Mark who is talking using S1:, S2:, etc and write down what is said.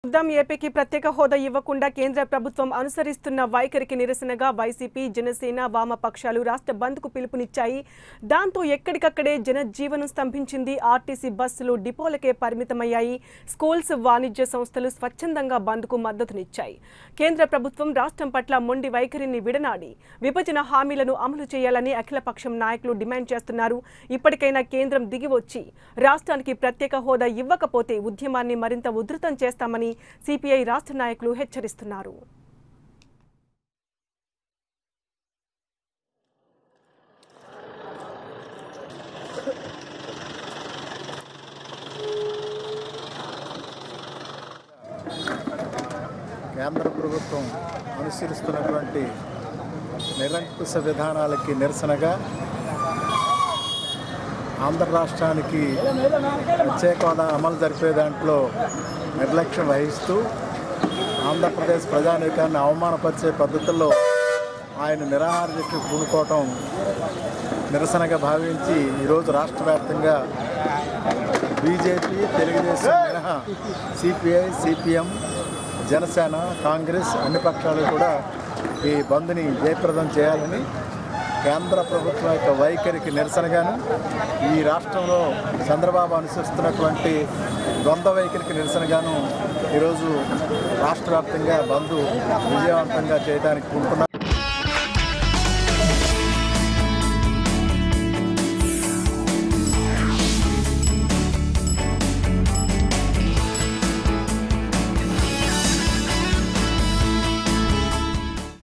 S1: చూద్దాం ఏపీకి ప్రత్యేక హోదా ఇవ్వకుండా కేంద్ర ప్రభుత్వం అనుసరిస్తున్న వైఖరికి నిరసనగా వైసీపీ జనసేన వామపక్షాలు రాష్ట్ర బంద్కు పిలుపునిచ్చాయి దాంతో ఎక్కడికక్కడే జనజీవనం స్తంభించింది ఆర్టీసీ బస్సులు డిపోలకే పరిమితమయ్యాయి స్కూల్స్ వాణిజ్య సంస్థలు స్వచ్ఛందంగా బంద్కు మద్దతునిచ్చాయి కేంద్ర ప్రభుత్వం రాష్ట్రం పట్ల మొండి వైఖరిని విడనాడి విభజన హామీలను అమలు చేయాలని అఖిలపక్షం నాయకులు డిమాండ్ చేస్తున్నారు ఇప్పటికైనా కేంద్రం దిగివచ్చి రాష్ట్రానికి ప్రత్యేక హోదా ఇవ్వకపోతే ఉద్యమాన్ని మరింత ఉధృతం చేస్తామని సిపిఐ రాష్ట్ర నాయకులు హెచ్చరిస్తున్నారు
S2: కేంద్ర ప్రభుత్వం అనుసరిస్తున్నటువంటి నిరంకుశ విధానాలకి నిరసనగా ఆంధ్ర రాష్ట్రానికి ప్రత్యేక హోదా అమలు జరిపే దాంట్లో నిర్లక్ష్యం వహిస్తూ ఆంధ్రప్రదేశ్ ప్రజానీకాన్ని అవమానపరిచే పద్ధతుల్లో ఆయన నిరాహార దీక్ష పూనుకోవటం నిరసనగా భావించి ఈరోజు రాష్ట్ర వ్యాప్తంగా బీజేపీ తెలుగుదేశం మినహా సిపిఐ సిపిఎం జనసేన కాంగ్రెస్ అన్ని పక్షాలు కూడా ఈ బంద్ని జయప్రదం చేయాలని కేంద్ర ప్రభుత్వం యొక్క వైఖరికి నిరసనగాను ఈ రాష్ట్రంలో చంద్రబాబు అనుసరిస్తున్నటువంటి ద్వంద్వ వైఖరికి నిరసనగాను ఈరోజు రాష్ట్ర వ్యాప్తంగా బంద్ విజయవంతంగా చేయడానికి పూనుకున్నారు